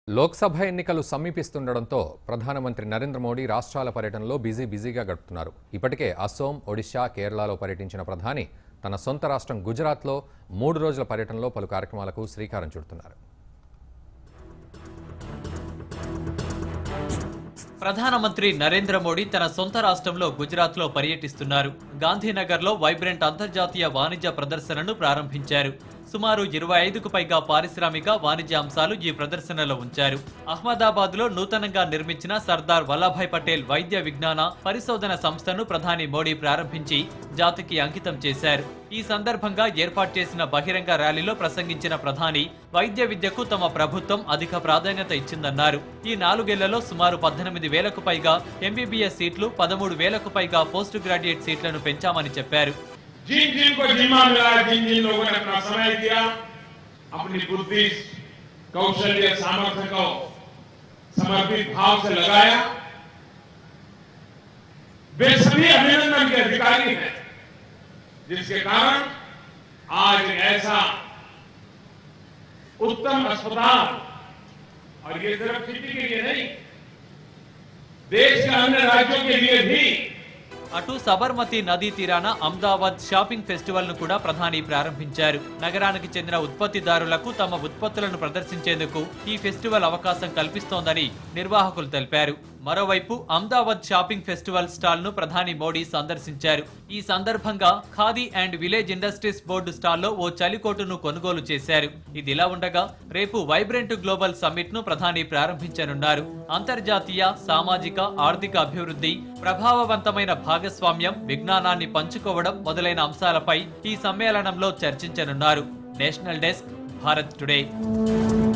లోక్సభ ఎన్నికలు సమీపిస్తుండటంతో ప్రధానమంత్రి నరేంద్ర మోడీ రాష్ట్రాల పర్యటనలో బిజీ బిజీగా గడుపుతున్నారు ఇప్పటికే అసోం ఒడిశా కేరళలో పర్యటించిన ప్రధాని తన సొంత రాష్ట్రం గుజరాత్లో మూడు రోజుల పర్యటనలో పలు కార్యక్రమాలకు శ్రీకారం చుడుతున్నారు ప్రధానమంత్రి నరేంద్ర మోడీ తన సొంత రాష్ట్రంలో గుజరాత్లో పర్యటిస్తున్నారు గాంధీనగర్లో వైబ్రెంట్ అంతర్జాతీయ వాణిజ్య ప్రదర్శనను ప్రారంభించారు సుమారు ఇరవై ఐదుకు పైగా పారిశ్రామిక వాణిజ్య అంశాలు ఈ ప్రదర్శనలో ఉంచారు అహ్మదాబాద్ లో నూతనంగా నిర్మించిన సర్దార్ వల్లభాయ్ పటేల్ వైద్య విజ్ఞాన పరిశోధన సంస్థను ప్రధాని మోడీ ప్రారంభించి జాతికి అంకితం చేశారు ఈ సందర్భంగా ఏర్పాటు చేసిన బహిరంగ ర్యాలీలో ప్రసంగించిన ప్రధాని వైద్య విద్యకు తమ ప్రభుత్వం అధిక ప్రాధాన్యత ఇచ్చిందన్నారు ఈ నాలుగేళ్లలో సుమారు పద్దెనిమిది వేలకు పైగా ఎంబీబీఎస్ సీట్లు పదమూడు వేలకు పైగా పోస్ట్ గ్రాడ్యుయేట్ సీట్లను పెంచామని చెప్పారు जिन जिन को जिम्मा मिला है जिन जिन लोगों ने अपना समय दिया अपनी बुद्धि कौशल्य सामर्थ्य को समर्पित भाव से लगाया वे सभी अभिनंदन के अधिकारी हैं जिसके कारण आज एक ऐसा उत्तम अस्पताल और ये सिर्फ सिटी के लिए नहीं देश के अन्य राज्यों के लिए भी అటు సబర్మతి నదీ తీరాన అహ్మదాబాద్ షాపింగ్ ఫెస్టివల్ ను కూడా ప్రధాని ప్రారంభించారు నగరానికి చెందిన ఉత్పత్తిదారులకు తమ ఉత్పత్తులను ప్రదర్శించేందుకు ఈ ఫెస్టివల్ అవకాశం కల్పిస్తోందని నిర్వాహకులు తెలిపారు మరోవైపు అహ్మదాబాద్ షాపింగ్ ఫెస్టివల్ స్టాల్ ను ప్రధాని మోడీ సందర్శించారు ఈ సందర్భంగా Khadi and village industries board స్టాల్లో ఓ చలికోటును కొనుగోలు చేశారు ఇదిలా ఉండగా రేపు వైబ్రెంట్ గ్లోబల్ సమ్మిట్ ను ప్రధాని ప్రారంభించనున్నారు అంతర్జాతీయ సామాజిక ఆర్థిక అభివృద్ధి ప్రభావవంతమైన భాగస్వామ్యం విజ్ఞానాన్ని పంచుకోవడం మొదలైన అంశాలపై ఈ సమ్మేళనంలో చర్చించనున్నారు నేషనల్ డెస్క్ భారత్ టుడే